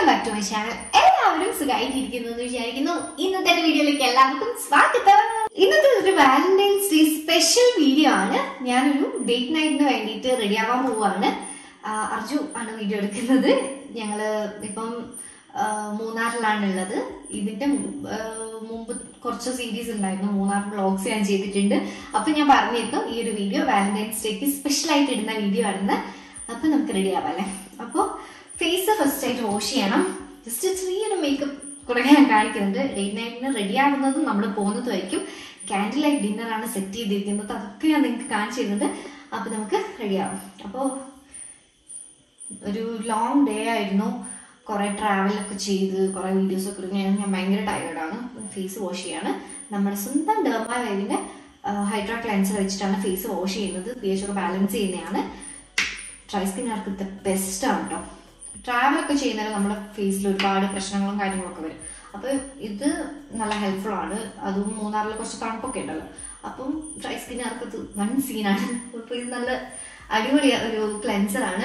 Back to my channel എല്ലാവരും സുഖമായിട്ടിരിക്കുന്നു എന്ന് വിചാരിക്കുന്നു ഇന്നത്തെ വീഡിയോയിലേക്ക് എല്ലാവർക്കും സ്വാഗതം ഇന്നത്തെ ഒരു വാലന്റൈൻസ് ഡേ സ്പെഷ്യൽ വീഡിയോ ആണ് ഞാനൊരു ഡേറ്റ് നൈറ്റിന് വേണ്ടിയിട്ട് റെഡി ആവാൻ പോവാണ് ആ, അർജു ആണ് വീഡിയോ എടുക്കുന്നത് ഞങ്ങള് ഇപ്പം ആ, മൂന്നാറിലാണ് ഉള്ളത് ഇതിന്റെ മു- ആ, മുമ്പ് കുറച്ച് സീരീസ് ഉണ്ടായിരുന്നു മൂന്നാർ വ്ളോഗ്സ് ഞാൻ ചെയ്തിട്ടുണ്ട് അപ്പൊ ഞാൻ പറഞ്ഞിരുന്നു ഈ ഒരു വീഡിയോ വാലന്റൈൻസ് ഡേക്ക് സ്പെഷ്യൽ ആയിട്ട് ഇടുന്ന വീഡിയോ ആണെന്ന് അപ്പൊ നമുക്ക് റെഡി ആവാം അല്ലേ അപ്പൊ ഫേസ് ഫസ്റ്റ് ആയിട്ട് വാഷ് ചെയ്യണം ജസ്റ്റ് ചെറിയൊരു മേക്കപ്പ് കൂടെ ഞാൻ കാണിക്കുന്നുണ്ട് ഡേറ്റ് നൈറ്റിന് റെഡി ആവുന്നതും നമ്മൾ പോകുന്നതുമായിരിക്കും കാൻഡിൽ ലൈറ്റ് ഡിന്നർ ആണ് സെറ്റ് ചെയ്തിരിക്കുന്നത് അതൊക്കെ ഞാൻ നിങ്ങൾക്ക് കാണിച്ചു തരുന്നത് അപ്പൊ നമുക്ക് റെഡി ആവാം അപ്പോൾ ഒരു ലോങ് ഡേ ആയിരുന്നു കുറെ ട്രാവലൊക്കെ ചെയ്ത് കുറെ വീഡിയോസ് ഒക്കെ എടുക്കാൻ ഞാൻ ഭയങ്കര ടയർഡാണ് ഫേസ് വാഷ് ചെയ്യാണ് നമ്മുടെ സ്വന്തം ഡെർമാ വൈവിന്റെ ഹൈഡ്രാ ക്ലെൻസർ വെച്ചിട്ടാണ് ഫേസ് വാഷ് ചെയ്യുന്നത് പി എച്ച് ഒക്കെ ബാലൻസ് ചെയ്യുന്നതാണ് ഡ്രൈ സ്കിന്നുകാർക്ക് ഇത് ബെസ്റ്റ് ആണ് കേട്ടോ ട്രാവലൊക്കെ ചെയ്യുന്നതിന് നമ്മുടെ ഫേസിൽ ഒരുപാട് പ്രശ്നങ്ങളും കാര്യങ്ങളൊക്കെ വരും അപ്പൊ ഇത് നല്ല ഹെൽപ്ഫുൾ ആണ് അതും മൂന്നാറിൽ കുറച്ച് തണുപ്പൊക്കെ ഉണ്ടല്ലോ അപ്പം ഡ്രൈ സ്കിന്നുകാർക്ക് ഇത് വൺ സീനാണ് അപ്പൊ ഇത് നല്ല അടിപൊളി ഒരു ക്ലെൻസർ ആണ്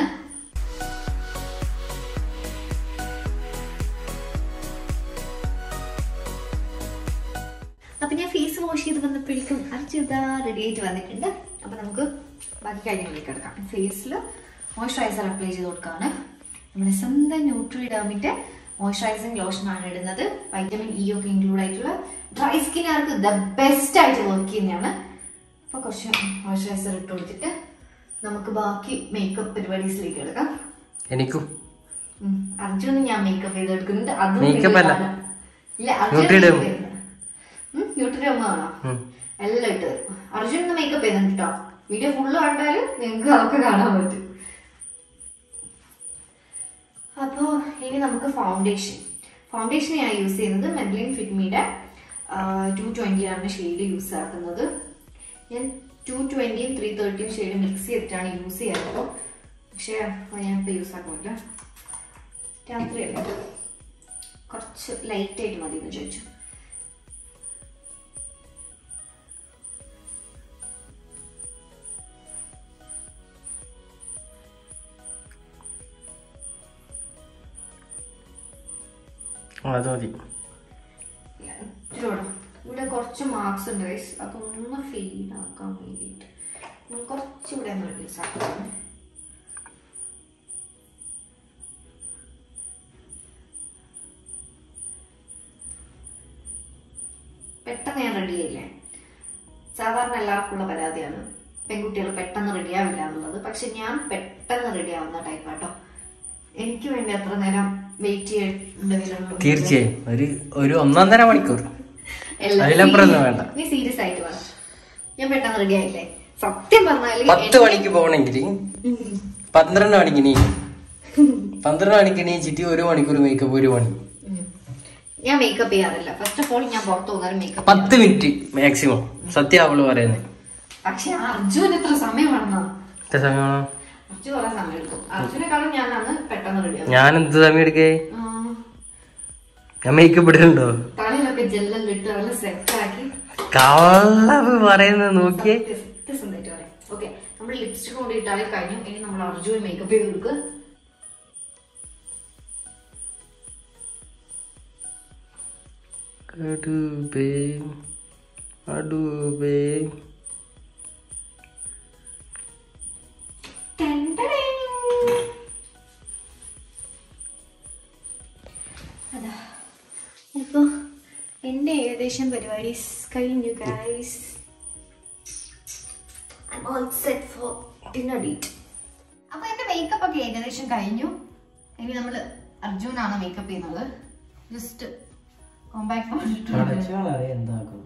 അപ്പൊ ഞാൻ ഫേസ് വാഷ് ചെയ്ത് വന്നപ്പോഴേക്കും അർച്ചിത റെഡി ആയിട്ട് വന്നിട്ടുണ്ട് അപ്പൊ നമുക്ക് ബാക്കി കാര്യങ്ങളിലേക്ക് എടുക്കാം ഫേസിൽ മോയ്സ്ചറൈസർ അപ്ലൈ ചെയ്ത് കൊടുക്കാണ് നമ്മുടെ സ്വന്തം ന്യൂട്രിഡേമിന്റെ മോയ്സ്ചറൈസിങ് ലോഷൻ ആണ് ഇടുന്നത് വൈറ്റമിൻ ഇ ഒക്കെ ഇൻക്ലൂഡ് ആയിട്ടുള്ള ഡ്രൈ സ്കിന്നുകാർക്ക് ദ ബെസ്റ്റ് ആയിട്ട് വർക്ക് ചെയ്യുന്നതാണ് അപ്പൊ കുറച്ച് മോയ്സ്ചറൈസർ ഇട്ട് കൊടുത്തിട്ട് നമുക്ക് ബാക്കി മേക്കപ്പ് പരിപാടീസിലേക്ക് എടുക്കാം എനിക്കും ഉം. അർജുന് ഞാൻ മേക്കപ്പ് ചെയ്തെടുക്കുന്നുണ്ട് അതും Makeup അല്ല. കാണാം. ഇല്ല Nutriderm. ന്യൂട്രിഡേം ആണോ ഉം. എല്ലാം ഇട്ട് തരും അർജുൻ ഇന്ന് മേക്കപ്പ് ചെയ്യുന്നുണ്ട് കേട്ടോ വീഡിയോ ഫുള്ള് കണ്ടാല് നിങ്ങൾക്ക് അതൊക്കെ കാണാൻ പറ്റും അപ്പോ ഇനി നമുക്ക് ഫൗണ്ടേഷൻ ഫൗണ്ടേഷൻ ഞാൻ യൂസ് ചെയ്യുന്നത് മെഡ്ലിൻ ഫിറ്റ്മിയുടെ ടു ട്വന്റി ആണ് ഷെയ്ഡ് യൂസ് ആക്കുന്നത് ഞാൻ ടു ട്വന്റിയും ത്രീ തേർട്ടിയും ഷെയ്ഡ് മിക്സ് ചെയ്തിട്ടാണ് യൂസ് ചെയ്യാറ് പക്ഷേ അത് ഞാൻ ഇപ്പൊ യൂസ് ആക്കുന്നില്ല രാത്രിയല്ലേ കുറച്ച് ലൈറ്റ് ആയിട്ട് മതി എന്ന് ചോദിച്ചു ആ, അത് മതി ഇത്തിരിയോടെ. ഇവിടെ കുറച്ച് മാർക്സ് ഉണ്ട് ഗൈസ് അതൊന്ന് ഫെയ്ഡ് ആക്കാൻ വേണ്ടിയിട്ട് നമ്മൾ കുറച്ചുകൂടെ ഒന്ന് റിഡ്യൂസ് ആക്കാം പെട്ടെന്ന് ഞാൻ റെഡി ആയില്ലേ സാധാരണ എല്ലാവർക്കും ഉള്ള പരാതിയാണ് പെൺകുട്ടികൾ പെട്ടെന്ന് റെഡി ആവില്ല എന്നുള്ളത് പക്ഷെ ഞാൻ പെട്ടെന്ന് റെഡി ആവുന്ന ടൈപ്പ് കേട്ടോ എനിക്ക് വേണ്ടി അത്ര നേരം വെയിറ്റ് ചെയ്യേണ്ട വരുള്ളൂ തീർച്ചയായും ഒരു ഒരു ഒന്നൊന്നര മണിക്കൂർ എല്ലാം അതിലപ്പുറം ഒന്നും വേണ്ട നീ സീരിയസ് ആയിട്ട് വേണം ഞാൻ പെട്ടെന്ന് റെഡി ആയില്ലേ സത്യം പറഞ്ഞാല് പത്ത് മണിക്ക് പോകണമെങ്കിൽ പന്ത്രണ്ട് മണിക്ക് നീ പന്ത്രണ്ട് മണിക്ക് നീച്ചിട്ട് ഒരു മണിക്കൂർ മേക്കപ്പ് ഒരു മണി ഉം. ഞാൻ മേക്കപ്പ് ചെയ്യാറില്ല ഫസ്റ്റ് ഓഫ് ഓൾ ഞാൻ പുറത്തു പോകുന്നാലും മേക്കപ്പ് പത്ത് മിനിറ്റ് മാക്സിമം സത്യം അവള് പറയുന്നത് പക്ഷെ അർജുൻ എത്ര സമയം വേണമെന്നാ എത്ര സമയമാണോ അർജുൻ കുറെ സമയം എടുക്കും അർജുനെക്കാളും ഞാനാണ് പെട്ടെന്ന് റെഡി ആവും ഞാൻ എന്ത് സമയം എടുക്കേ ആ, ഞാൻ മേക്കപ്പ് ഇടുന്നുണ്ടോ തലയിലൊക്കെ ജെല്ലെല്ലാം ഇട്ട് നല്ല സെറ്റ് ആക്കി കള്ളവ് പറയുന്നത് നോക്കിയേ സത്യ- സത്യസന്ധമായിട്ട് പറയാം ഓക്കെ നമ്മൾ ലിപ്സ്റ്റിക് കൊണ്ട് ഇട്ടാലേ കഴിഞ്ഞു ഇനി നമ്മൾ അർജുൻ മേക്കപ്പ് ചെയ്ത് കൊടുക്കുക അടുബേ അടുബേ Dun, dun, dun. അതാ അപ്പോ എന്റെ ഏകദേശം പരിപാടി കഴിഞ്ഞു guys I all set for dinner date അപ്പൊ എന്റെ മേക്കപ്പ് ഒക്കെ ഏകദേശം കഴിഞ്ഞു ഇനി നമ്മൾ അർജുനാണ് മേക്കപ്പ് ചെയ്യുന്നത് ജസ്റ്റ് കോമ്പാക്ട് എന്താക്കും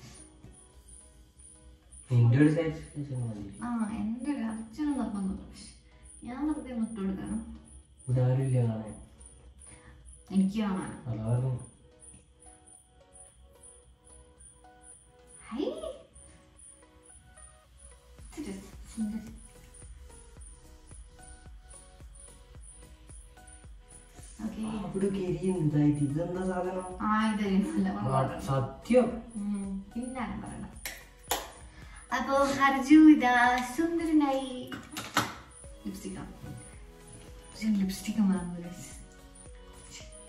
നിന്റെ ഒരു സാറ്റിസ്ഫാക്ഷൻ മതി ആ എന്റെ ഒരു അർജുന നിർബന്ധം പക്ഷെ ഞാൻ വെറുതെ മുട്ട് കൊടുക്കണം ഇവിടെ ആരുമില്ല കാണാൻ എനിക്ക് കാണാൻ അതായിരുന്നു ഹൈ ഇത് സുന്ദരി. Okay. അവിടെ കരിയുന്നതായിട്ട് ഇതെന്താ സാധനം ആ ഇത് നല്ല മണം. സത്യം ഉം, പിന്നാണ് പറയണം അപ്പോ ഹർജു ഇതാ സുന്ദരനായി ലിപ്സ്റ്റിക് ലിപ്സ്റ്റിക് മറന്നു guys.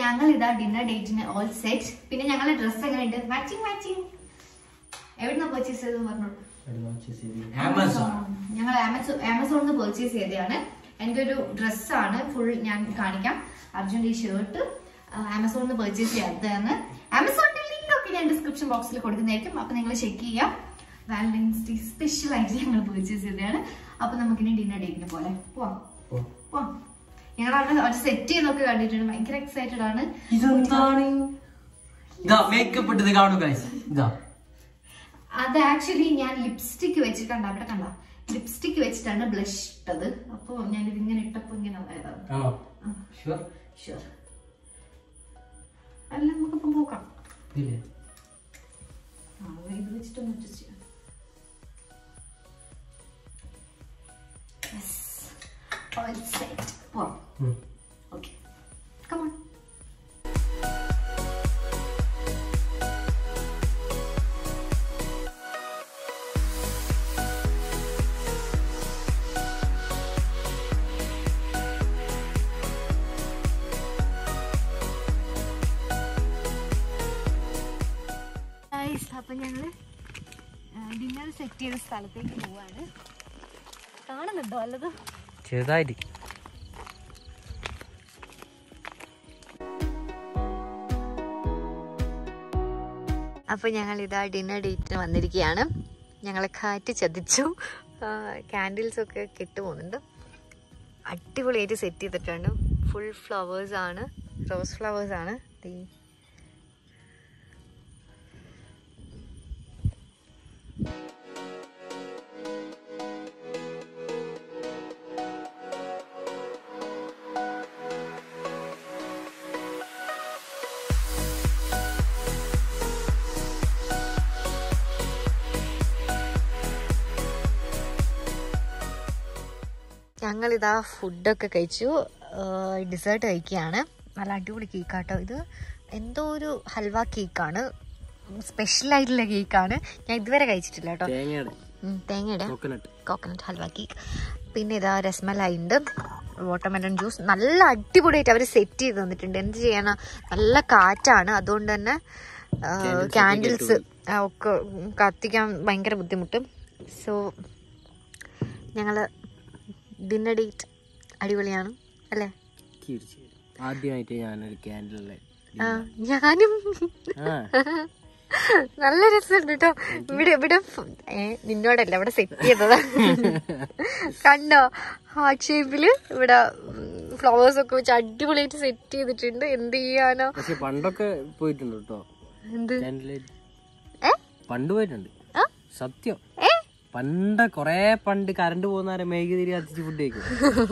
ഞങ്ങൾ ഇതാ ഡിന്നർ ഡേറ്റിന് ഓൾ സെറ്റ് പിന്നെ ഞങ്ങളുടെ ഡ്രസ്സ് എങ്ങനെയുണ്ട് മാച്ചിങ് മാച്ചിങ് എവിടുന്ന പർച്ചേസ് ചെയ്തെന്ന് പറഞ്ഞോളൂ ആമസോൺ ഞങ്ങൾ ആമസോൺ ആമസോണിൽ നിന്ന് പർച്ചേസ് ചെയ്തതാണ് എൻ്റെ ഒരു ഡ്രസ്സാണ് ഫുൾ ഞാൻ കാണിക്കാം അർജുൻ്റെ ഈ ഷർട്ട് ആമസോണിൽ നിന്ന് പർച്ചേസ് ചെയ്തതാണ് ആമസോണിന്റെ ലിങ്ക് ഒക്കെ ഞാൻ ഡിസ്ക്രിപ്ഷൻ ബോക്സിൽ കൊടുക്കുന്നതായിരിക്കും അപ്പൊ നിങ്ങൾ ചെക്ക് ചെയ്യാം വാലന്റൈൻസ് ഡേ സ്പെഷ്യൽ ആയിട്ട് ഞങ്ങൾ പർച്ചേസ് ചെയ്തതാണ് അപ്പൊ നമുക്കിനി ഡിന്നർ ഡേറ്റിന് പോലെ പോവാം പോവാം ഞങ്ങൾ അവിടെ അവിടെ സെറ്റ് ചെയ്യുന്നൊക്കെ കണ്ടിട്ടുണ്ട് ഭയങ്കര എക്സൈറ്റഡ് ആണ് ഇതെന്താണ് ഇതാ മേക്കപ്പ് ഇട്ടത് കാണു ഗൈസ് ഇതാ അത് ആക്ച്വലി ഞാൻ ലിപ്സ്റ്റിക് വെച്ചിട്ടുണ്ട് അവിടെ കണ്ട ലിപ്സ്റ്റിക് വെച്ചിട്ടാണ് ബ്ലഷ് ഇട്ടത് അപ്പൊ ഞാൻ ഇതിങ്ങനെ ഇട്ടപ്പോ ഇങ്ങനെ ആയതാണ് ആണോ ഷുവർ ഷുവർ അല്ല നമുക്കിപ്പം നോക്കാം ഇല്ലേ ആ, ഇത് വെച്ചിട്ടൊന്ന് അഡ്ജസ്റ്റ് ചെയ്യാം Yes. All set. പോവാം ഉം. ഓക്കെ കമോൺ അപ്പൊ ഞങ്ങള് ഡിന്നർ സെറ്റ് ചെയ്ത സ്ഥലത്തേക്ക് പോവാണ് കാണുന്നുണ്ടോ അല്ലത് ചെറുതായിട്ട് അപ്പോൾ ഞങ്ങൾ ഇതാ ഡിന്നർ ഡേറ്റിന് വന്നിരിക്കുകയാണ് ഞങ്ങളെ കാറ്റ് ചതിച്ചു ക്യാൻഡിൽസ് ഒക്കെ കെട്ടുപോകുന്നുണ്ട് അടിപൊളിയായിട്ട് സെറ്റ് ചെയ്തിട്ടുണ്ട് ഫുൾ ഫ്ലവേഴ്സ് ആണ് റോസ് ഫ്ലവേഴ്സ് ആണ് ദേ. ഞങ്ങളിതാ ഫുഡൊക്കെ കഴിച്ചു ഡിസേർട്ട് കഴിക്കുകയാണ് നല്ല അടിപൊളി കേക്കാട്ടോ ഇത് എന്തോ ഒരു ഹൽവ കേക്കാണ് സ്പെഷ്യൽ ആയിട്ടുള്ള കേക്കാണ് ഞാൻ ഇതുവരെ കഴിച്ചിട്ടില്ല കേട്ടോ തേങ്ങയുടെ ഉം, തേങ്ങയുടെ കോക്കനട്ട് കോക്കനട്ട് ഹൽവ കേക്ക് പിന്നെ ഇതാ രസ്മലായി ഉണ്ട് വാട്ടർമെലൺ ജ്യൂസ് നല്ല അടിപൊളിയായിട്ട് അവർ സെറ്റ് ചെയ്ത് തന്നിട്ടുണ്ട് എന്ത് ചെയ്യാനാ നല്ല കാറ്റാണ് അതുകൊണ്ട് തന്നെ ക്യാൻഡിൽസ് ഒക്കെ കത്തിക്കാൻ ഭയങ്കര ബുദ്ധിമുട്ട് സോ ഞങ്ങള് ഡിന്നർ ഡേറ്റ് അടിപൊളിയാണ് അല്ലേ തീർച്ചയായും ആദ്യമായിട്ട് ഞാനൊരു ക്യാൻഡിലെ ആ ഞാനും ആ നല്ല രസമുണ്ട് കേട്ടോ ഇവിടെ ഇവിടെ ഫ്- ഏ നിന്നോടല്ല ഇവിടെ സെറ്റ് ചെയ്തതാ കണ്ടോ ഹാർട്ട് ഷേപ്പില് ഇവിടെ ഫ്ലവേഴ്സ് ഒക്കെ വെച്ച് അടിപൊളിയായിട്ട് സെറ്റ് ചെയ്തിട്ടുണ്ട് എന്ത് ചെയ്യാനോ പക്ഷെ പണ്ടൊക്കെ പോയിട്ടുണ്ട് കേട്ടോ എന്ത് ക്യാൻഡിലൈറ്റ് ഏ പണ്ട് പോയിട്ടുണ്ട് ആ? സത്യം ഏ പണ്ട് കൊറേ പണ്ട് കറണ്ട് പോകുന്നവരെ മേഘതിരി കത്തിച്ച് ഫുഡ് കഴിക്കും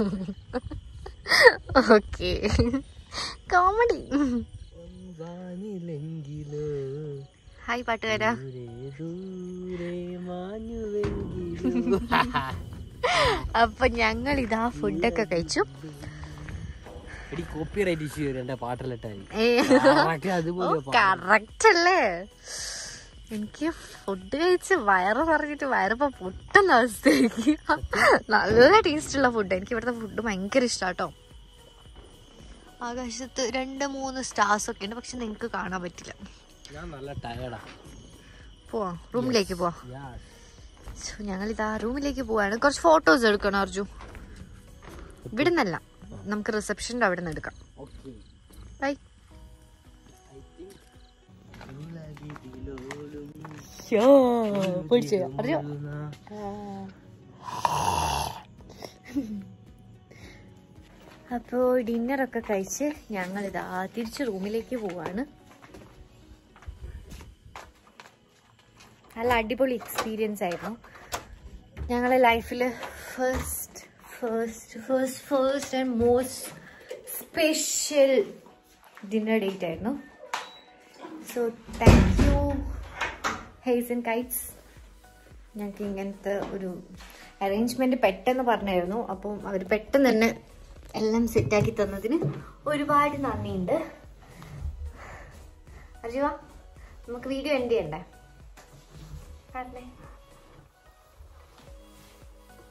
ഓക്കെ കോമഡി വാനിലെങ്കിലോ ഹായ് പാട്ടുകാരാ ദൂരെ ദൂരെ മാഞ്ഞുവെങ്കിലോ അപ്പൊ ഞങ്ങൾ ഇതാ ഫുഡൊക്കെ കഴിച്ചു എടി കോപ്പി റൈറ്റ് ഇഷ്യൂ വരും എന്റെ പാട്ടിലിട്ടായി ഏ അതുപോലെ കറക്റ്റ് അല്ലേ എനിക്ക് ഫുഡ് കഴിച്ച് വയറ് പറഞ്ഞിട്ട് വയറിപ്പോ പൊട്ടുന്ന അവസ്ഥയായിരിക്കും നല്ല ടേസ്റ്റ് ഉള്ള ഫുഡ് എനിക്ക് ഇവിടുത്തെ ഫുഡ് ഭയങ്കര ഇഷ്ടാട്ടോ ആകാശത്ത് രണ്ട് മൂന്ന് സ്റ്റാർസ് ഒക്കെ ഉണ്ട് പക്ഷെ നിങ്ങക്ക് കാണാൻ പറ്റില്ല ഞാൻ നല്ല ടയർഡാ പോവാം റൂമിലേക്ക് പോവാം So, ഞങ്ങളിതാ റൂമിലേക്ക് പോവാണ് കുറച്ച് ഫോട്ടോസ് എടുക്കണം അർജു ഇവിടെ നിന്നല്ല നമുക്ക് റിസപ്ഷൻ്റെ അവിടെ നിന്ന് എടുക്കാം ഓക്കെ ബൈ അർജു അപ്പോൾ ഡിന്നറൊക്കെ കഴിച്ച് ഞങ്ങൾ ഇതാ തിരിച്ച് റൂമിലേക്ക് പോവാണ് നല്ല അടിപൊളി എക്സ്പീരിയൻസ് ആയിരുന്നു ഞങ്ങളെ ലൈഫിൽ first first first first and most special dinner date ആയിരുന്നു so thank you Haze and Kites ഞങ്ങൾക്ക് ഇങ്ങനത്തെ ഒരു അറേഞ്ച്മെന്റ് പെട്ടെന്ന് പറഞ്ഞായിരുന്നു അപ്പം അവർ പെട്ടെന്ന് തന്നെ എല്ലാം സെറ്റാക്കി തന്നതിന് ഒരുപാട് നന്ദിയുണ്ട് അർജുവ നമുക്ക് വീഡിയോ എൻഡ് ചെയ്യണ്ടേ പറഞ്ഞേ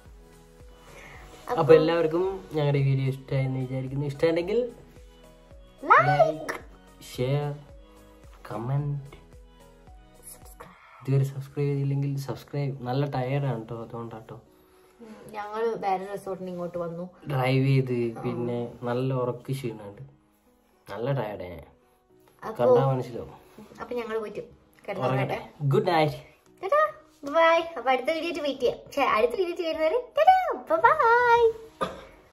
അപ്പൊ എല്ലാവർക്കും ഞങ്ങളുടെ വീഡിയോ ഇഷ്ടമായെന്ന് വിചാരിക്കുന്നു ഇഷ്ടമുണ്ടെങ്കിൽ ലൈക്ക് ഷെയർ കമന്റ് ഇതുവരെ സബ്സ്ക്രൈബ് ചെയ്തില്ലെങ്കിൽ സബ്സ്ക്രൈബ് നല്ല ടയർഡാണ് കേട്ടോ അതുകൊണ്ടാട്ടോ ഞങ്ങൾ വേറെ റിസോർട്ടിന് ഇങ്ങോട്ട് വന്നു ഡ്രൈവ് ചെയ്ത് പിന്നെ നല്ല ഉറക്ക് ക്ഷീണുണ്ട് നല്ല ടയർഡേ കണ്ടാ മനസ്സിലാവും അപ്പൊ ഞങ്ങൾ പോയിട്ട് കിടന്നുറങ്ങട്ടെ ഗുഡ് നൈറ്റ് ബൈ അപ്പൊ അടുത്ത വീഡിയോ വെയിറ്റ് ചെയ്യാം പക്ഷേ അടുത്ത വീഡിയോ വരുന്നവരെ ബൈ